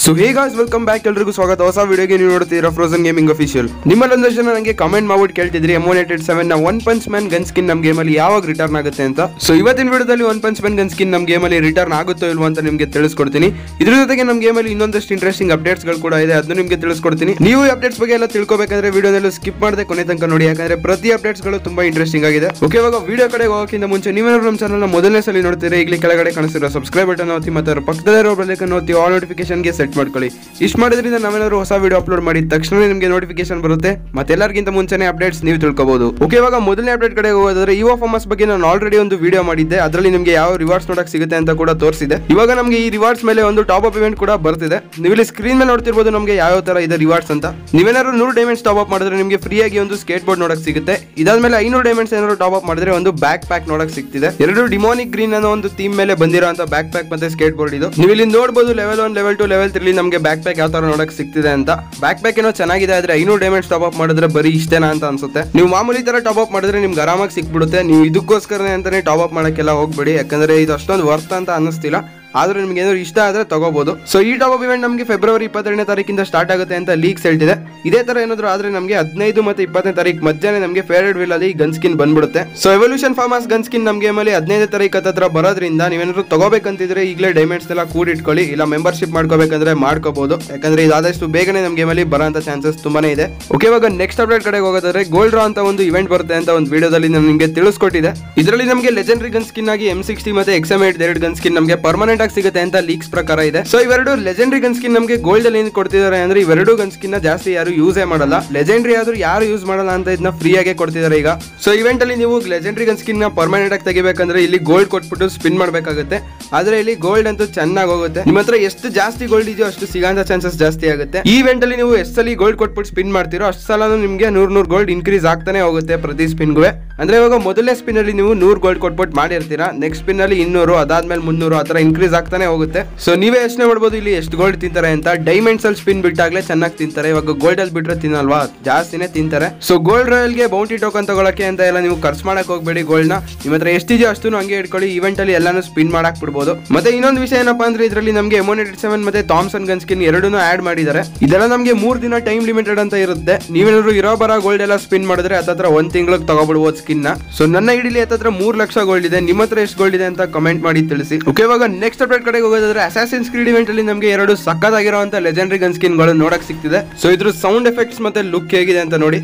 so hey guys welcome back ಎಲ್ರಿಗೂ ಸ್ವಾಗತ ಹೊಸ ವಿಡಿಯೋಗೆ ನೀವು ನೋಡ್ತೀರಾ ಫ್ರೋಸನ್ ಗೇಮಿಂಗ್ ಅಫಿಷಿಯಲ್ ನಿಮ್ಮಲ್ಲಿ ಒಂದಷ್ಟು ಜನ ನನಗೆ ಕಮೆಂಟ್ ಮಾಡ್ಬಿಟ್ಟು ಕೇಳ್ತಿದ್ರಿ ಎಮೋನೇಟೆಡ್ ಸೆವೆನ್ ನ one punch man gun skin ನಮ್ಮ ಗೇಮಲ್ಲಿ ಯಾವಾಗ ರಿಟರ್ನ್ ಆಗುತ್ತೆ ಅಂತ ಸೊ ಇವತ್ತಿನ ವಿಡಿಯೋದಲ್ಲಿ one punch man gun skin ನಮ್ಮ ಗೇಮಲ್ಲಿ ರಿಟರ್ನ್ ಆಗುತ್ತೋ ಇಲ್ವೋ ಅಂತ ನಿಮಗೆ ತಿಳಿಸ್ಕೊಡ್ತೀನಿ ಇದ್ರ ಜೊತೆಗೆ ನಮ್ಮ ಗೇಮಲ್ಲಿ ಇನ್ನೊಂದಷ್ಟು ಇಂಟ್ರೆಸ್ಟಿಂಗ್ ಅಪ್ಡೇಟ್ಸ್ಗಳು ಕೂಡ ಇದೆ ಅದನ್ನು ನಿಮಗೆ ತಿಳಿಸ್ಕೊಡ್ತೀನಿ ನೀವು ಈ ಅಪ್ಡೇಟ್ಸ್ ಬಗ್ಗೆ ಎಲ್ಲ ತಿಳ್ಕೊಬೇಕಂದ್ರೆ ವಿಡಿಯೋನೆಲ್ಲ ಸ್ಕಿಪ್ ಮಾಡದೆ ಕೊನೆ ತನಕ ನೋಡಿ ಯಾಕಂದ್ರೆ ಪ್ರತಿ ಅಪ್ಡೇಟ್ಸ್ಗಳು ತುಂಬಾ ಇಂಟ್ರೆಸ್ಟಿಂಗ್ ಆಗಿದೆ ಓಕೆ ಇವಾಗ ವಿಡಿಯೋ ಕಡೆ ಹೋಗೋಕ್ಕಿಂತ ಮುಂಚೆ ನೀವೇನಾದ್ರು ನಮ್ಮ ಚಾನಲ್ನ ಮೊದಲನೇ ಸಲ ನೋಡ್ತೀರಾ ಈಗಲೇ ಕೆಳಗಡೆ ಕಾಣಿಸ್ತಿರೋ ಸಬ್ಸ್ಕ್ರೈಬ್ ಬಟನ್ ಒತ್ತಿ ಮತ್ತೆ ಅದರ ಪಕ್ಕದಲ್ಲಿರೋ ಬೆಲ್ಲೈಕನ್ ಒತ್ತಿ ಆಲ್ ನೋಟಿಫಿಕೇಶನ್ಗೆ ಸೆಟ್ ಮಾಡ್ಕೊಳ್ಳಿ ಇಷ್ಟು ಮಾಡೋದ್ರಿಂದ ನಾವೇನಾದ್ರು ಹೊಸ ವಿಡಿಯೋ ಅಪ್ಲೋಡ್ ಮಾಡಿದ ತಕ್ಷಣ ನಿಮಗೆ ನೋಟಿಫಿಕೇಶನ್ ಬರುತ್ತೆ ಮತ್ತೆ ಎಲ್ಲರಿಗಿಂತ ಮುಂಚೆನೆ ಅಪ್ಡೇಟ್ಸ್ ನೀವು ತಿಳ್ಕೊಬಹುದು ಓಕೆ ಇವಾಗ ಮೊದಲನೇ ಅಪ್ಡೇಟ್ ಕಡೆ ಹೋಗೋದಾದ್ರೆ ಇವ ಫಾರ್ಮಸ್ ಬಗ್ಗೆ ನಾನು ಆಲ್ರೆಡಿ ಒಂದು ವಿಡಿಯೋ ಮಾಡಿದ್ದೆ ಅದರಲ್ಲಿ ನಿಮಗೆ ಯಾವ ರಿವಾರ್ಡ್ಸ್ ನೋಡಕ್ ಸಿಗುತ್ತೆ ಅಂತ ಕೂಡ ತೋರಿಸಿದೆ ಇವಾಗ ನಮಗೆ ಈ ರಿವಾರ್ಡ್ಸ್ ಮೇಲೆ ಒಂದು ಟಾಪ್ ಅಪ್ ಇವೆಂಟ್ ಕೂಡ ಬರ್ತಿದೆ ನೀವು ಇಲ್ಲಿ ಸ್ಕ್ರೀನ್ ಮೇಲೆ ನೋಡ್ತಿರ್ಬೋದು ನಮಗೆ ಯಾವ ತರ ಇದೆ ರಿವಾರ್ಡ್ಸ್ ಅಂತ ನೀವೇನಾದ್ರು ನೂರು ಡೈಮೆಂಡ್ಸ್ ಟಾಪ್ ಅಪ್ ಮಾಡಿದ್ರೆ ನಿಮಗೆ ಫ್ರೀ ಆಗಿ ಒಂದು ಸ್ಕೇಟ್ ಬೋರ್ಡ್ ನೋಡಕ್ ಸಿಗುತ್ತೆ ಇದಾದ್ಮೇಲೆ ಐನೂರು ಡೈಮೆಂಡ್ಸ್ ಏನಾದ್ರು ಟಾಪ್ ಅಪ್ ಮಾಡಿದ್ರೆ ಒಂದು ಬ್ಯಾಕ್ ಪ್ಯಾಕ್ ನೋಡಕ್ ಸಿಗ್ತಿದೆ ಎರಡು ಡಿಮೋನಿಕ್ ಗ್ರೀನ್ ಅನ್ನೋ ಒಂದು ಥೀಮ್ ಮೇಲೆ ಬಂದಿರೋ ಅಂತ ಬ್ಯಾಕ್ ಪ್ಯಾಕ್ ಮತ್ತೆ ಸ್ಕೇಟ್ ಬೋರ್ಡ್ ಇದು ನೀವು ಇಲ್ಲಿ ನೋಡಬಹುದು level one level two level three ನಮಗೆ ಬ್ಯಾಕ್ ಪ್ಯಾಕ್ ಯಾವ ತರ ನೋಡಕ್ ಸಿಗ್ತಿದೆ ಅಂತ ಬ್ಯಾಕ್ ಪ್ಯಾಕ್ ಏನೋ ಚೆನ್ನಾಗಿದೆ ಆದ್ರೆ ಐನೂರು ಡೈಮೆಂಡ್ಸ್ ಟಾಪ್ ಅಪ್ ಮಾಡಿದ್ರೆ ಬರೀ ಇಷ್ಟೇನಾ ಅಂತ ಅನ್ಸುತ್ತೆ ನೀವು ಮಾಮೂಲಿ ತರ ಟಾಪ್ ಅಪ್ ಮಾಡಿದ್ರೆ ನಿಮ್ಗೆ ಆರಾಮಾಗಿ ಸಿಕ್ಬಿಡುತ್ತೆ ನೀವು ಇದಕ್ಕೋಸ್ಕರನೇ ಅಂತಾನೆ ಟಾಪ್ ಅಪ್ ಮಾಡಕ್ಕೆಲ್ಲ ಹೋಗ್ಬೇಡಿ ಯಾಕಂದ್ರೆ ಇದು ಅಷ್ಟೊಂದು ವರ್ತ್ ಅಂತ ಅನ್ನಿಸ್ತಿಲ್ಲ ಆದ್ರೆ ನಿಮ್ಗೆ ಏನಾದ್ರು ಇಷ್ಟ ಆದ್ರೆ ತಗೋಬಹುದು ಸೊ ಈ ಟಾಪ್ ಅಪ್ ಇವೆಂಟ್ ನಮಗೆ ಫೆಬ್ರವರಿ ಇಪ್ಪತ್ತೆರಡನೇ ತಾರೀಕಿಂದ ಸ್ಟಾರ್ಟ್ ಆಗುತ್ತೆ ಅಂತ ಲೀಕ್ಸ್ ಹೇಳ್ತಿದೆ ಇದೇ ತರ ಏನಾದ್ರು ಆದ್ರೆ ನಮಗೆ ಹದಿನೈದು ಮತ್ತೆ ಇಪ್ಪತ್ತನೇ ತಾರೀಕು ಮಧ್ಯಾಹ್ನ ನಮಗೆ ಫೇವರೇಟ್ ವಿಲ್ ಅಲ್ಲಿ ಗನ್ ಸ್ಕಿನ್ ಬಂದ್ಬಿಡುತ್ತೆ so evolution forms gun skin ನಮ್ ಗೇಮಲ್ಲಿ ಹದಿನೈದು ತಾರೀಕು ಹತ್ರ ಬರೋದ್ರಿಂದ ನೀವೇನಾದ್ರು ತಗೋಬೇಕಂತಿದ್ರೆ ಈಗಲೇ ಡೈಮೆಂಡ್ಸ್ ಎಲ್ಲ ಕೂಡಿಟ್ಕೊಳ್ಳಿ ಇಲ್ಲ ಮೆಂಬರ್ಶಿಪ್ ಮಾಡ್ಕೋಬೇಕಂದ್ರೆ ಮಾಡ್ಕೋಬಹುದು ಯಾಕಂದ್ರೆ ಇದಾದಷ್ಟು ಬೇಗನೆ ನಮ್ ಗೇಮಲ್ಲಿ ಬರೋಂಥ ಚಾನ್ಸಸ್ ತುಂಬಾನೇ ಇದೆ ಓಕೆ ಇವಾಗ ನೆಕ್ಸ್ಟ್ ಅಪ್ಡೇಟ್ ಕಡೆಗೆ ಹೋಗೋದಾದ್ರೆ ಗೋಲ್ಡ್ ರಾ ಅಂತ ಒಂದು ಇವೆಂಟ್ ಬರುತ್ತೆ ಅಂತ ಒಂದು ವಿಡಿಯೋದಲ್ಲಿ ನಾನು ನಿಮಗೆ ತಿಳಿಸ್ಕೊಟ್ಟಿದೆ ಇದರಲ್ಲಿ ನಮಗೆ ಲೆಜೆಂಡರಿ ಗನ್ ಸ್ಕಿನ್ ಆಗಿ ಎಂ ಸಿಕ್ಸ್ಟಿ ಮತ್ತೆ ಎಕ್ಸಮ್ ಏಟ್ ಎರಡು ಗನ್ ಸ್ಕಿನ್ ನಮಗೆ ಪರ್ಮನೆಂಟ್ ಆಗಿ ಸಿಗುತ್ತೆ ಅಂತ ಲೀಕ್ಸ್ ಪ್ರಕಾರ ಇದೆ ಸೊ ಇವೆರಡು ಲೆಜೆಂಡರಿ ಗನ್ ಸ್ಕಿನ್ ನಮಗೆ ಗೋಲ್ಡ್ ಅಲ್ಲಿ ಏನು ಕೊಡ್ತಿದ್ದಾರೆ ಅಂದ್ರೆ ಇವೆರಡು ಗನ್ ಸ್ಕಿನ್ ನ ಜಾಸ್ತಿ ಯಾರು ಯೂಸೇ ಮಾಡಲ್ಲ ಲೆಜೆಂಡರಿ ಆದ್ರೂ ಯಾರು ಯೂಸ್ ಮಾಡಲ್ಲ ಅಂತ ಇದನ್ನ ಫ್ರೀ ಆಗಿ ಕೊಡ್ತಿದ್ದಾರೆ ಈಗ ಸೊ ಇವೆಂಟ್ ಅಲ್ಲಿ ನೀವು ಲೆಜೆಂಡರಿ ಗನ್ ಸ್ಕಿನ್ ನ ಪರ್ಮನೆಂಟ್ ಆಗಿ ತೆಗಿಬೇಕಂದ್ರೆ ಇಲ್ಲಿ ಗೋಲ್ಡ್ ಕೊಟ್ಬಿಟ್ಟು ಸ್ಪಿನ್ ಮಾಡಬೇಕಾಗುತ್ತೆ ಆದ್ರೆ ಇಲ್ಲಿ ಗೋಲ್ಡ್ ಅಂತೂ ಚೆನ್ನಾಗಿ ಹೋಗುತ್ತೆ ನಿಮ್ಮ ಹತ್ರ ಎಷ್ಟು ಜಾಸ್ತಿ ಗೋಲ್ಡ್ ಇದೆಯೋ ಅಷ್ಟು ಸಿಗೋಂಥ ಚಾನ್ಸಸ್ ಜಾಸ್ತಿ ಆಗುತ್ತೆ ಈ ಇವೆಂಟ್ ಅಲ್ಲಿ ನೀವು ಎಷ್ಟು ಸಲ ಗೋಲ್ಡ್ ಕೊಟ್ಬಿಟ್ಟು ಸ್ಪಿನ್ ಮಾಡ್ತೀರೋ ಅಷ್ಟು ಸಲ ನಿಮಗೆ ನೂರ್ ನೂರ್ ಗೋಲ್ಡ್ ಇನ್ಕ್ರೀಸ್ ಆಗ್ತಾನೆ ಹೋಗುತ್ತೆ ಪ್ರತಿ ಸ್ಪಿನ್ಗೂ ಅಂದ್ರೆ ಇವಾಗ ಮೊದಲನೇ ಸ್ಪಿನ್ ಅಲ್ಲಿ ನೀವು ನೂರ್ ಗೋಲ್ಡ್ ಕೊಟ್ಬಿಟ್ಟು ಮಾಡಿರ್ತೀರಾ ನೆಕ್ಸ್ಟ್ ಸ್ಪಿನ್ ಅಲ್ಲಿ ಇನ್ನೂರು ಅದಾದ್ಮೇಲೆ ಮುನ್ನೂರು ಆ ಥರ ಇನ್ಕ್ರೀಸ್ ಆಗ್ತಾನೆ ಹೋಗುತ್ತೆ ಸೊ ನೀವೇ ಯೋಚನೆ ಮಾಡ್ಬೋದು ಇಲ್ಲಿ ಎಷ್ಟು ಗೋಲ್ಡ್ ತಿಂತಾರೆ ಅಂತ ಡೈಮಂಡ್ಸ್ ಅಲ್ಲಿ ಸ್ಪಿನ್ ಬಿಟ್ಟಾಗ್ಲೇ ಚೆನ್ನಾಗಿ ತಿಂತಾರೆ ಇವಾಗ ಗೋಲ್ಡ್ ಅಲ್ಲಿ ಬಿಟ್ರೆ ತಿನ್ನಲ್ವಾ ಜಾಸ್ತಿನೇ ತಿಂತಾರೆ ಸೊ ಗೋಲ್ಡ್ ರಾಯಲ್ಗೆ ಬೌಂಟಿ ಟೋಕನ್ ತಗೊಳಕ್ಕೆ ಅಂತ ಎಲ್ಲ ನೀವು ಖರ್ಚು ಮಾಡಕ್ ಹೋಗ್ಬೇಡಿ ಗೋಲ್ಡ್ ನ ನಿಮ್ಮ ಹತ್ರ ಎಷ್ಟಿದೆಯೋ ಅಷ್ಟು ಹಂಗೆ ಇಟ್ಕೊಳ್ಳಿ ಇವೆಂಟ್ ಅಲ್ಲಿ ಎಲ್ಲಾನು ಸ್ಪಿನ್ ಮಾಡಕ್ ಬಿಡ್ಬೋದು ಮತ್ತೆ ಇನ್ನೊಂದು ವಿಷಯ ಏನಪ್ಪಾ ಅಂದ್ರೆ ಇದರಲ್ಲಿ ನಮಗೆ ಎಮೋನೆಟೆಡ್ ಸೆವೆನ್ ಮತ್ತೆ ಥಾಮ್ಸನ್ ಗನ್ ಸ್ಕಿನ್ ಎರಡನ್ನೂ ಆಡ್ ಮಾಡಿದ್ದಾರೆ ಇದೆಲ್ಲ ನಮಗೆ ಮೂರ್ ದಿನ ಟೈಮ್ ಲಿಮಿಟೆಡ್ ಅಂತ ಇರುತ್ತೆ ನೀವೇನಾದ್ರು ಇರೋ ಬರ ಗೋಲ್ಡ್ ಎಲ್ಲ ಸ್ಪಿನ್ ಮಾಡಿದ್ರೆ ಹತ್ತತ್ರ ಒಂದ್ ತಿಂಗಳಿಗೆ ತಗೊಬಿಡ್ಬೋದು ಸ್ಕಿನ್ ನ ಸೊ ನನ್ನ ಹಿಡಿಲಿ ಹತ್ತತ್ರ ಮೂರ್ ಲಕ್ಷ ಗೋಲ್ಡ್ ಇದೆ ನಿಮ್ಮ ಹತ್ರ ಎಷ್ಟು ಗೋಲ್ಡ್ ಇದೆ ಅಂತ ಕಮೆಂಟ್ ಮಾಡಿ ತಿಳಿಸಿ ಓಕೆ ಇವಾಗ ನೆಕ್ಸ್ಟ್ ಅಪ್ಡೇಟ್ ಕಡೆಗೆ ಹೋಗೋದಾದ್ರೆ ಅಸಾಸಿನ್ ಸ್ಕ್ರೀಡ್ ಇವೆಂಟ್ ಅಲ್ಲಿ ನಮಗೆ ಎರಡು ಸಕ್ಕತ್ತಾಗಿರುವಂತ ಲೆಜೆಂಡರಿ ಗನ್ ಸ್ಕಿನ್ ಗಳು ನೋಡಕ್ ಸಿಗ್ತಿದೆ ಸೊ ಇದ್ರ ಸೌಂಡ್ ಎಫೆಕ್ಟ್ಸ್ ಮತ್ತೆ ಲುಕ್ ಹೇಗಿದೆ ಅಂತ ನೋಡಿ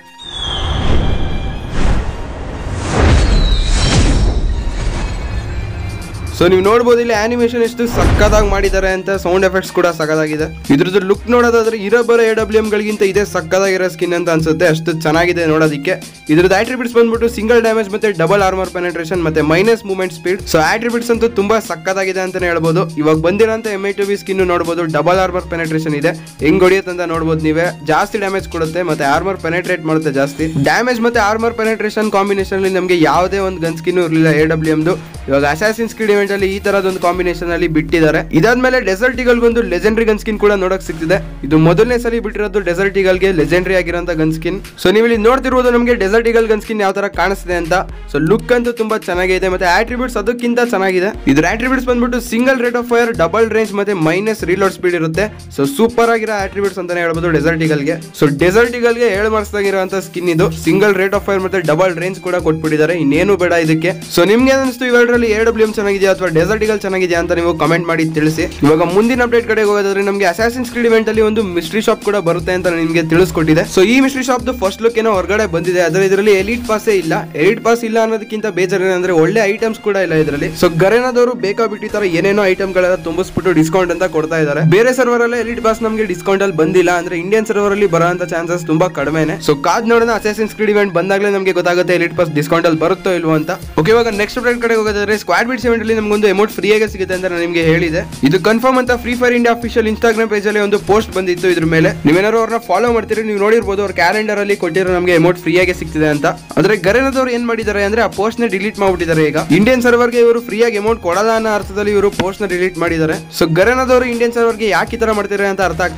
ಸೊ ನೀವು ನೋಡ್ಬೋದು ಇಲ್ಲಿ ಆನಿಮೇಷನ್ ಎಷ್ಟು ಸಕ್ಕದಾಗಿ ಮಾಡಿದ್ದಾರೆ ಅಂತ ಸೌಂಡ್ ಎಫೆಕ್ಟ್ಸ್ ಕೂಡ ಸಕ್ಕದಾಗಿದೆ ಇದ್ರದ್ದು ಲುಕ್ ನೋಡೋದಾದ್ರೆ ಇರೋ ಬರೋ ಎ ಡಬ್ಲ್ಯೂ ಗಳಿಗಿಂತ ಇದೇ ಸಕ್ಕದಾಗಿರೋ ಸ್ಕಿನ್ ಅಂತ ಅನ್ಸುತ್ತೆ ಅಷ್ಟು ಚೆನ್ನಾಗಿದೆ ನೋಡೋದಕ್ಕೆ ಇದ್ರದ್ದು ಆಟ್ರಿಬ್ಯೂಟ್ಸ್ ಬಂದ್ಬಿಟ್ಟು ಸಿಂಗಲ್ ಡ್ಯಾಮೇಜ್ ಮತ್ತೆ ಡಬಲ್ ಆರ್ಮರ್ ಪೆನೆಟ್ರೇಷನ್ ಮತ್ತೆ minus movement speed so attributes ಅಂತೂ ತುಂಬಾ ಸಕ್ಕದಾಗಿದೆ ಅಂತಾನೆ ಹೇಳ್ಬೋದು ಇವಾಗ ಬಂದಿರೋಂಥ M I two B skin ನೋಡ್ಬೋದು ಡಬಲ್ ಆರ್ಮರ್ ಪೆನೆಟ್ರೇಷನ್ ಇದೆ ಹೆಂಗ್ ಹೊಡಿಯುತ್ತೆ ಅಂತ ನೋಡ್ಬೋದು ನೀವೇ ಜಾಸ್ತಿ ಡ್ಯಾಮೇಜ್ ಕೊಡುತ್ತೆ ಮತ್ತೆ ಆರ್ಮರ್ ಪೆನೆಟ್ರೇಟ್ ಮಾಡುತ್ತೆ ಜಾಸ್ತಿ ಡ್ಯಾಮೇಜ್ ಮತ್ತೆ ಆರ್ಮರ್ ಪೆನೆಟ್ರೇಷನ್ ಕಾಂಬಿನೇಷನ್ ಅಲ್ಲಿ ನಮಗೆ ಯಾವುದೇ ಒಂದು ಗನ್ ಸ್ಕಿನ್ ಇರಲಿಲ್ಲ ಎ ಡಬ್ಲ್ಯೂ ಎಮ್ದು ಇವಾಗ ಅಸಾಸಿನ್ ಸ್ಕಿಡ್ ಇವೆಂಟ್ ಅಲ್ಲಿ ಈ ತರದೊಂದು ಕಾಂಬಿನೇಷನ್ ಅಲ್ಲಿ ಬಿಟ್ಟಿದ್ದಾರೆ ಇದಾದ್ಮೇಲೆ ಡೆಸರ್ಟ್ ಒಂದು ಲೆಜೆಂಡರಿ ಗನ್ ಸ್ಕಿನ್ ಕೂಡ ನೋಡಕ್ ಸಿಗ್ತಿದೆ ಇದು ಮೊದಲನೇ ಸಲ ಬಿಟ್ಟಿರೋದು ಡೆಸರ್ಟ್ ಗೆ ಲೆಜೆಂಡರಿ ಆಗಿರೋಂಥ ಗನ್ ಸ್ಕಿನ್ ಸೊ ನೀವು ಇಲ್ಲಿ ನೋಡ್ತಿರ್ಬೋದು ನಮಗೆ ಡೆಸರ್ಟ್ ಈಗಲ್ ಗನ್ ಸ್ಕಿನ್ ಯಾವ ತರ ಕಾಣಿಸ್ತಿದೆ ಅಂತ ಸೊ ಲುಕ್ ಅಂತೂ ತುಂಬಾ ಚೆನ್ನಾಗಿದೆ ಮತ್ತೆ ಆಟ್ರಿಬ್ಯೂಟ್ಸ್ ಅದಕ್ಕಿಂತ ಚೆನ್ನಾಗಿದೆ ಇದ್ರ ಆಟ್ರಿಬ್ಯೂಟ್ಸ್ ಬಂದ್ಬಿಟ್ಟು single rate of fire double range ಮತ್ತೆ ಮೈನಸ್ ರೀಲೋಡ್ ಸ್ಪೀಡ್ ಇರುತ್ತೆ ಸೊ ಸೂಪರ್ ಆಗಿರೋ ಆಟ್ರಿಬ್ಯೂಟ್ಸ್ ಅಂತಾನೆ ಹೇಳ್ಬೋದು ಡೆಸರ್ಟ್ ಗೆ ಸೊ ಡೆಸರ್ಟ್ ಗೆ ಏಳು ಮಾಡಿಸಿದಾಗಿರುವಂತ ಸ್ಕಿನ್ ಇದು ಸಿಂಗಲ್ ರೇಟ್ ಆಫ್ ಫೈರ್ ಮತ್ತೆ ಡಬಲ್ ರೇಂಜ್ ಕೂಡ ಕೊಟ್ಬಿಟ್ಟಿದ್ದಾರೆ ಇನ್ನೇನು ಬೇಡ ಇದಕ್ಕೆ ಸೊ ನಿಮ್ಗೆ ಅನಿಸ್ತು ಇವೆರಡರಲ್ಲಿ ಎ ಡಬ್ಲ್ಯೂ ಎಂ ಚೆನ್ನಾಗಿದೆಯಾ ಅಥವಾ ಡೆಸರ್ಟ್ ಈಗಲ್ ಚೆನ್ನಾಗಿದೆಯಾ ಅಂತ ನೀವು ಕಮೆಂಟ್ ಮಾಡಿ ತಿಳಿಸಿ ಇವಾಗ ಮುಂದಿನ ಅಪ್ಡೇಟ್ ಕಡೆಗೆ ಹೋಗೋದಾದ್ರೆ ನಮಗೆ ಅಸಾಸಿನ್ ಸ್ಕ್ರೀಡ್ ಇವೆಂಟ್ ಅಲ್ಲಿ ಒಂದು ಮಿಸ್ಟ್ರಿ ಶಾಪ್ ಕೂಡ ಬರುತ್ತೆ ಅಂತ ನಿಮಗೆ ತಿಳಿಸ್ಕೊಟ್ಟಿದೆ ಸೊ ಈ ಮಿಸ್ಟ್ರಿ ಶಾಪ್ ಫಸ್ಟ್ ಲುಕ್ ಏನೋ ಹೊರಗಡೆ ಬಂದಿದೆ ಆದ್ರೆ ಇದರಲ್ಲಿ ಎಲಿಟ್ ಪಾಸೇ ಇಲ್ಲ ಎಲಿಟ್ ಪಾಸ್ ಇಲ್ಲ ಅನ್ನೋದಕ್ಕಿಂತ ಬೇಜಾರು ಏನಂದ್ರೆ ಒಳ್ಳೆ ಐಟಮ್ಸ್ ಕೂಡ ಇಲ್ಲ ಇದರಲ್ಲಿ ಸೊ ಗರೆನದವರು ಬೇಕಾಬಿಟ್ಟಿ ತರ ಏನೇನೋ ಐಟಮ್ ಗಳೆಲ್ಲ ತುಂಬಿಸ್ಬಿಟ್ಟು ಡಿಸ್ಕೌಂಟ್ ಅಂತ ಕೊಡ್ತಾ ಇದ್ದಾರೆ ಬೇರೆ ಸರ್ವರ್ ಅಲ್ಲಿ ಎಲಿಟ್ ಪಾಸ್ ನಮಗೆ ಡಿಸ್ಕೌಂಟ್ ಅಲ್ಲಿ ಬಂದಿಲ್ಲ ಅಂದ್ರೆ ಇಂಡಿಯನ್ ಸರ್ವರ್ ಅಲ್ಲಿ ಬರೋಂತ ಚಾನ್ಸಸ್ ತುಂಬಾ ಕಡಿಮೆನೆ ಸೊ ಕಾದ್ ನೋಡೋಣ ಅಸಾಸಿನ್ ಸ್ಕ್ರೀಡ್ ಇವೆಂಟ್ ಬಂದಾಗಲೇ ನಮಗೆ ಗೊತ್ತಾಗುತ್ತೆ ಎಲಿಟ್ ಪಾಸ್ ಡಿಸ್ಕೌಂಟ್ ಅಲ್ಲಿ ಬರುತ್ತೋ ಇಲ್ವೋ ಅಂತ ಓಕೆ ಇವಾಗ ನೆಕ್ಸ್ಟ್ ಅಪ್ಡೇಟ್ ಕಡೆ ಹೋಗೋದಾದ್ರೆ ಸ್ಕ್ವಾಡ್ ಬಿಟ್ಸ್ ಇವೆಂಟ್ ಅಲ್ಲಿ ನಮಗೊಂದು ಅಮೌಂಟ್ ಫ್ರೀ ಆಗಿ ಸಿಗುತ್ತೆ ಅಂತ ನಾನು ನಿಮಗೆ ಹೇಳಿದೆ ಇದು ಕನ್ಫರ್ಮ್ ಅಂತ Free Fire India official Instagram page ಅಲ್ಲಿ ಒಂದು ಪೋಸ್ಟ್ ಬಂದಿತ್ತು ಇದ್ರ ಮೇಲೆ ನೀವೇನಾದ್ರು ಅವ್ರನ್ನ ಫಾಲೋ ಮಾಡ್ತೀರಿ ನೀವು ನೋಡಿರ್ಬೋದು ಅವ್ರ ಕ್ಯಾಲೆಂಡರ್ ಅಲ್ಲಿ ಕೊಟ್ಟಿರೋ ನಮಗೆ ಅಮೌಂಟ್ ಫ್ರೀ ಆಗಿ ಸಿಗ್ತಿದೆ ಅಂತ ಆದ್ರೆ ಗರೆನದವ್ರು ಏನ್ ಮಾಡಿದ್ದಾರೆ ಅಂದ್ರೆ ಆ ಪೋಸ್ಟ್ ನ ಡಿಲೀಟ್ ಮಾಡ್ಬಿಟ್ಟಿದ್ದಾರೆ ಈಗ ಇಂಡಿಯನ್ ಸರ್ವರ್ಗೆ ಇವರು ಫ್ರೀ ಆಗಿ ಅಮೌಂಟ್ ಕೊಡಲ್ಲ ಅನ್ನೋ ಅರ್ಥದಲ್ಲಿ ಇವರು ಪೋಸ್ಟ್ ನ ಡಿಲೀಟ್ ಮಾಡಿದ್ದಾರೆ ಸೊ ಗರೆನದವರು ಇಂಡಿಯನ್ ಸರ್ವರ್ಗೆ ಯಾಕೆ ಈ ತರ ಮಾಡ್ತಾರೆ ಅಂತ ಅರ್ಥ ಆಗ್ತಿಲ್ಲ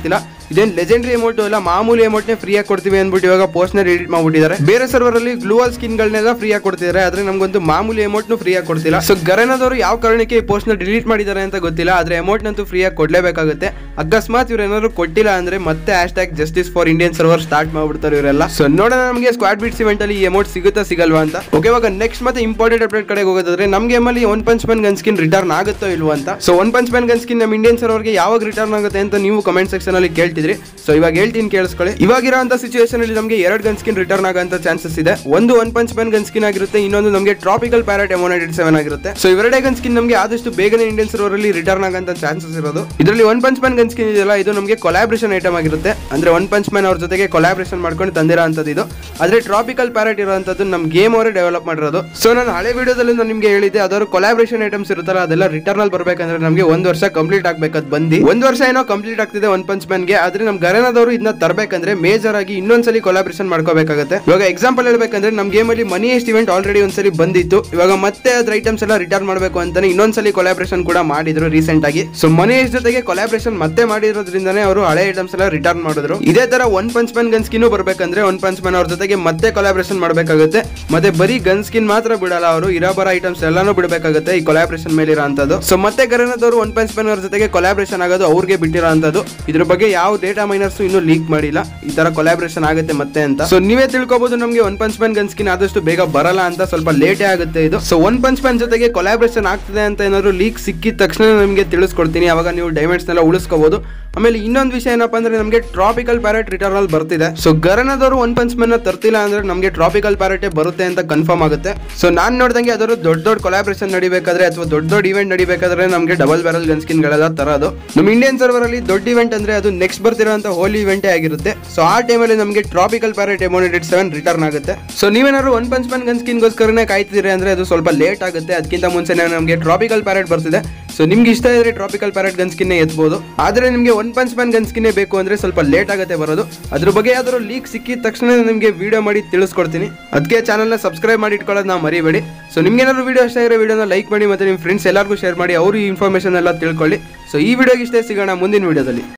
ಇದೇನ್ ಲೆಜೆಂಡರಿ ಎಮೌಂಟ್ ಅಲ್ಲ ಮಾಮೂಲಿ ಎಮೌಂಟ್ ನೇ ಫ್ರೀ ಆಗಿ ಕೊಡ್ತೀವಿ ಅಂದ್ಬಿಟ್ಟು ಇವಾಗ ಪೋಸ್ಟ್ ನ ಎಡಿಟ್ ಮಾಡ್ಬಿಟ್ಟಿದ್ದಾರೆ ಬೇರೆ ಸರ್ವರ್ ಅಲ್ಲಿ ಗ್ಲೂವಲ್ ಸ್ಕಿನ್ ಗಳನ್ನೆಲ್ಲ ಫ್ರೀ ಆಗಿ ಕೊಡ್ತಿದ್ದಾರೆ ಆದ್ರೆ ನಮ್ಗೊಂದು ಮಾಮೂಲಿ ಅಮೌಂಟ್ ನು ಫ್ರೀ ಆಗಿ ಕೊಡ್ತಿಲ್ಲ ಸೊ ಗರನದವರು ಯಾವ ಕಾರಣಕ್ಕೆ ಈ ಪೋಸ್ಟ್ ನ ಡಿಲೀಟ್ ಮಾಡಿದ್ದಾರೆ ಅಂತ ಗೊತ್ತಿಲ್ಲ ಆದ್ರೆ ಅಮೌಂಟ್ ನಂತೂ ಫ್ರೀ ಆಗಿ ಕೊಡ್ಲೇಬೇಕಾಗುತ್ತೆ ಅಕಸ್ಮಾತ್ ಇವ್ರು ಏನಾದ್ರು ಕೊಟ್ಟಿಲ್ಲ ಅಂದ್ರೆ ಮತ್ತೆ hashtag justice for Indian server start ಮಾಡ್ಬಿಡ್ತಾರೆ ಇವರೆಲ್ಲ ಸೊ ನೋಡೋಣ ನಮಗೆ ಸ್ಕ್ವಾಡ್ ಬೀಟ್ಸ್ ಇವೆಂಟ್ ಅಲ್ಲಿ ಈ ಅಮೌಂಟ್ ಸಿಗುತ್ತಾ ಸಿಗಲ್ವಾ ಅಂತ ಓಕೆ ಇವಾಗ ನೆಕ್ಸ್ಟ್ ಮತ್ತೆ ಇಂಪಾರ್ಟೆಂಟ್ ಅಪ್ಡೇಟ್ ಕಡೆಗೆ ಹೋಗೋದಾದ್ರೆ ನಮ್ ಗೇಮ್ ಅಲ್ಲಿ one punch man gun skin return ಆಗುತ್ತೋ ಇಲ್ವೋ ಅಂತ so one punch man gun skin ನಮ್ಮ ಇಂಡಿಯನ್ ಸರ್ವರ್ಗೆ ಯಾವಾಗ ರಿಟರ್ನ್ ಆಗುತ್ತೆ ಅಂತ ನೀವು ಕಮೆಂಟ್ ಸೆಕ್ಷನ್ ಅಲ್ಲಿ ಕೇಳ್ತಿದ್ರಿ ಸೊ ಇವಾಗ ಹೇಳ್ತೀನಿ ಕೇಳಿಸ್ಕೊಳ್ಳಿ ಇವಾಗಿರೋಂಥ ಸಿಚುವೇಶನ್ ಅಲ್ಲಿ ನಮಗೆ ಎರಡು ಗನ್ ಸ್ಕಿನ್ ರಿಟರ್ನ್ ಆಗೋ ಚಾನ್ಸಸ್ ಇದೆ ಒಂದು one punch man gun skin ಆಗಿರುತ್ತೆ ಇನ್ನೊಂದು ನಮಗೆ ಟ್ರಾಪಿಕಲ್ ಪ್ಯಾರೆಟ್ ಎಮೋನೆಟೆಡ್ ಸೆವೆನ್ ಆಗಿರುತ್ತೆ ಸೊ ಇವೆರಡೇ ಗನ್ ಸ್ಕಿನ್ ನಮಗೆ ಆದಷ್ಟು ಬೇಗನೆ ಇಂಡಿಯನ್ ಸರ್ವರ್ ಅಲ್ಲಿ ರಿಟರ್ನ್ ಆಗಂತ ಚಾನ್ಸಸ್ ಇರೋದು ಇದರಲ್ಲಿ one punch man gun skin ಇದೆಯಲ್ಲ ಇದು ನಮಗೆ ಕೊಲಾಬ್ರೇಷನ್ ಐಟಮ್ ಆಗಿರುತ್ತೆ ಅಂದ್ರೆ ಒನ್ ಪಂಚ್ ಮ್ಯಾನ್ ಅವ್ರ ಜೊತೆಗೆ ಕೊಲಾಬ್ರೇಷನ್ ಮಾಡ್ಕೊಂಡು ತಂದಿರೋ ಅಂಥದ್ದು ಇದು ಆದ್ರೆ ಟ್ರಾಪಿಕಲ್ ಪ್ಯಾರೆಟ್ ಇರುವಂತದ್ದು ನಮ್ಮ ಗೇಮ್ ಅವರೇ ಡೆವಲಪ್ ಮಾಡಿರೋದು ಸೊ ನಾನು ಹಳೆ ವಿಡಿಯೋದಲ್ಲಿ ನಾನು ನಿಮಗೆ ಹೇಳಿದ್ದೆ ಅದಾದ್ರು ಕೊಲಾಬ್ರೇಷನ್ ಐಟಮ್ಸ್ ಇರುತ್ತಲ್ಲ ಅದೆಲ್ಲ ರಿಟರ್ನ್ ಅಲ್ಲಿ ಬರ್ಬೇಕಂದ್ರೆ ನಮಗೆ ಒಂದು ವರ್ಷ ಕಂಪ್ಲೀಟ್ ಆಗ್ಬೇಕದ್ ಬಂದು ಒಂದು ವರ್ಷ ಏನೋ ಕಂಪ್ಲೀಟ್ ಆಗ್ತಿದೆ ಒನ್ ಪಂಚ್ ಮ್ಯಾನ್ಗೆ ಆದ್ರೆ ನಮ್ಮ ಗರನದವರು ಇದನ್ನ ತರಬೇಕಂದ್ರೆ ಮೇಜರ್ ಆಗಿ ಇನ್ನೊಂದ್ಸಲಿ ಕೊಲಾಬ್ರೇಷನ್ ಮಾಡ್ಕೋಬೇಕಾಗುತ್ತೆ ಇವಾಗ ಎಕ್ಸಾಂಪಲ್ ಹೇಳ್ಬೇಕಂದ್ರೆ ನಮ್ಮ ಗೇಮ್ ಅಲ್ಲಿ ಮನಿ ಎಸ್ಟ್ ಇವೆಂಟ್ ಆಲ್ರೆಡಿ ಒಂದ್ಸಲಿ ಬಂದಿತ್ತು ಇವಾಗ ಮತ್ತೆ ಅದ್ರ ಐಟಮ್ಸ್ ಎಲ್ಲ ರಿಟರ್ನ್ ಮಾಡಬೇಕು ಅಂತಾನೆ ಇನ್ನೊಂದ್ಸಲಿ ಕೊಲಾಬ್ರೇಷನ್ ಕೂಡ ಮಾಡಿದ್ರು ರೀಸೆಂಟ್ ಆಗಿ ಸೊ ಮನಿ ಎಸ್ಟ್ ಜೊತೆಗೆ ಕೊಲಾಬ್ರೇಷನ್ ಮತ್ತೆ ಮಾಡಿರೋದ್ರಿಂದಾನೇ ಅವರು ಹಳೆ ಐಟಮ್ಸ್ ಎಲ್ಲ ರಿಟರ್ನ್ ಮಾಡಿದ್ರು ಇದೇ ತರ one punch man gun skin ಬರ್ಬೇಕಂದ್ರೆ ಒನ್ ಪಂಚ್ ಮ್ಯಾನ್ ಅವ್ರ ಜೊತೆಗೆ ಮತ್ತೆ ಕೊಲಾಬ್ರೇಷನ್ ಮಾಡಬೇಕಾಗುತ್ತೆ ಮತ್ತೆ ಬರೀ ಗನ್ ಸ್ಕಿನ್ ಮಾತ್ರ ಬಿಡಲ್ಲ ಅವರು ಇರೋ ಬರೋ ಐಟಮ್ಸ್ ಎಲ್ಲಾನು ಬಿಡಬೇಕಾಗುತ್ತೆ ಈ ಕೊಲಾಬ್ರೇಷನ್ ಮೇಲೆ ಇರೋಂಥದ್ದು ಸೊ ಮತ್ತೆ ಗರನದವರು ಒನ್ ಪಂಚ್ ಮ್ಯಾನ್ ಅವ್ರ ಜೊತೆಗೆ ಕೊಲಾಬ್ರೇಷನ್ ಆಗೋದು ಅವ್ರಿಗೆ ಬಿಟ್ಟಿರೋ ಅಂಥದ್ದು ಇದ್ರ ಬಗ್ಗೆ ಯಾವ ಡೇಟಾ ಮೈನರ್ಸ್ ಇನ್ನೂ ಲೀಕ್ ಮಾಡಿಲ್ಲ ಈ ತರ ಕೊಲಾಬ್ರೇಷನ್ ಆಗುತ್ತೆ ಮತ್ತೆ ಅಂತ ಸೊ ನೀವೇ ತಿಳ್ಕೊಬಹುದು ನಮಗೆ one punch man gun skin ಆದಷ್ಟು ಬೇಗ ಬರಲ್ಲ ಅಂತ ಸ್ವಲ್ಪ ಲೇಟೇ ಆಗುತ್ತೆ ಇದು ಸೊ ಒನ್ ಪಂಚ್ ಮ್ಯಾನ್ ಜೊತೆಗೆ ಕೊಲಾಬ್ರೇಷನ್ ಆಗ್ತದೆ ಅಂತ ಏನಾದ್ರು ಲೀಕ್ ಸಿಕ್ಕಿದ ತಕ್ಷಣ ನಿಮಗೆ ತಿಳಿಸ್ಕೊಡ್ತೀನಿ ಅವಾಗ ನೀವು ಡೈಮಂಡ್ಸ್ ನೆಲ್ಲ ಉಳಿಸ್ಕೋಬಹುದು ಆಮೇಲೆ ಇನ್ನೊಂದು ವಿಷಯ ಏನಪ್ಪಾ ಅಂದ್ರೆ ನಮಗೆ ಟ್ರಾಪಿಕಲ್ ಪ್ಯಾರೆಟ್ ರಿಟರ್ನ್ ಅಲ್ಲಿ ಬರ್ತಿದೆ ಸೊ ಗರನದವರು ಒನ್ ಪಂಚ್ ಮ್ಯಾನ್ ತರ್ತಿಲ್ಲ ಅಂದ್ರೆ ನಮಗೆ ಟ್ರಾಪಿಕಲ್ ಪ್ಯಾರೆಟೇ ಬರುತ್ತೆ ಅಂತ ಕನ್ಫರ್ಮ್ ಆಗುತ್ತೆ ಸೊ ನಾನು ನೋಡ್ದಂಗೆ ಅದರ ದೊಡ್ಡ ದೊಡ್ಡ ಕೊಲಾಬ್ರೇಷನ್ ನಡಿಬೇಕಾದ್ರೆ ಅಥವಾ ದೊಡ್ಡ ದೊಡ್ಡ ಇವೆಂಟ್ ನಡಿಬೇಕಾದ್ರೆ ನಮಗೆ ಡಬಲ್ ಬ್ಯಾರಲ್ ಗನ್ ಸ್ಕಿನ್ ಗಳೆಲ್ಲ ತರೋದು ನಮ್ಮ ಇಂಡಿಯನ್ ಸರ್ವರ್ ಅಲ್ಲಿ ದೊಡ್ಡ ಇವೆಂಟ್ ಅಂದ್ರೆ ಅದು ನೆಕ್ಸ್ಟ್ ಬರ್ತಿರೋಂಥ ಹೋಲಿ ಇವೆಂಟೇ ಆಗಿರುತ್ತೆ ಸೊ ಆ ಟೈಮಲ್ಲಿ ನಮಗೆ ಟ್ರಾಪಿಕಲ್ ಪ್ಯಾರೆಟ್ ಎಮೋನೆಟೆಡ್ ಸೆವೆನ್ ರಿಟರ್ನ್ ಆಗುತ್ತೆ ಸೊ ನೀವೇನಾದ್ರು ಒನ್ ಪಂಚ್ ಮ್ಯಾನ್ ಗನ್ ಸ್ಕಿನ್ಗೋಸ್ಕರನೇ ಕಾಯ್ತಿದ್ದೀರಿ ಅಂದ್ರೆ ಅದು ಸ್ವಲ್ಪ ಲೇಟ್ ಆಗುತ್ತೆ ಅದಕ್ಕಿಂತ ಮುಂಚೆನೇ ನಮಗೆ ಟ್ರಾಪಿಕಲ್ ಪ್ಯಾರೆಟ್ ಬರ್ತಿದೆ ಸೊ ನಿಮ್ಗೆ ಇಷ್ಟ ಇದ್ರೆ ಟ್ರಾಪಿಕಲ್ ಪ್ಯಾರೆಟ್ ಗನ್ ಸ್ಕಿನ್ನೇ ಎತ್ಬೋದು ಆದ್ರೆ ನಿಮಗೆ ಒನ್ ಪಂಚ್ ಮ್ಯಾನ್ ಗನ್ ಸ್ಕಿನ್ನೇ ಬೇಕು ಅಂದ್ರೆ ಸ್ವಲ್ಪ ಲೇಟ್ ಆಗುತ್ತೆ ಬರೋದು ಅದ್ರ ಬಗ್ಗೆ ಯಾವ್ದಾದ್ರು ಲೀಕ್ ಸಿಕ್ಕಿದ ತಕ್ಷಣ ನಿಮಗೆ ವಿಡಿಯೋ ಮಾಡಿ ತಿಳಿಸ್ಕೊಡ್ತೀನಿ ಅದಕ್ಕೆ ಚಾನಲ್ನ ಸಬ್ಸ್ಕ್ರೈಬ್ ಮಾಡಿ ಇಟ್ಕೊಳ್ಳೋದು ನಾವು ಮರಿಬೇಡಿ ಸೊ ನಿಮ್ಗೆ ಏನಾದ್ರು ವಿಡಿಯೋ ಇಷ್ಟ ಆಗಿರೋ ವಿಡಿಯೋನ ಲೈಕ್ ಮಾಡಿ ಮತ್ತೆ ನಿಮ್ಮ ಫ್ರೆಂಡ್ಸ್ ಎಲ್ಲರಿಗೂ ಶೇರ್ ಮಾಡಿ ಅವರು ಈ ಇನ್ಫಾರ್ಮೇಷನ್ ಎಲ್ಲ ತಿಳ್ಕೊಳ್ಳಿ ಸೊ ಈ ವಿಡಿಯೋಗೆ ಇಷ್ಟೇ ಸಿಗೋಣ ಮುಂದಿನ ವಿಡಿಯೋದಲ್ಲಿ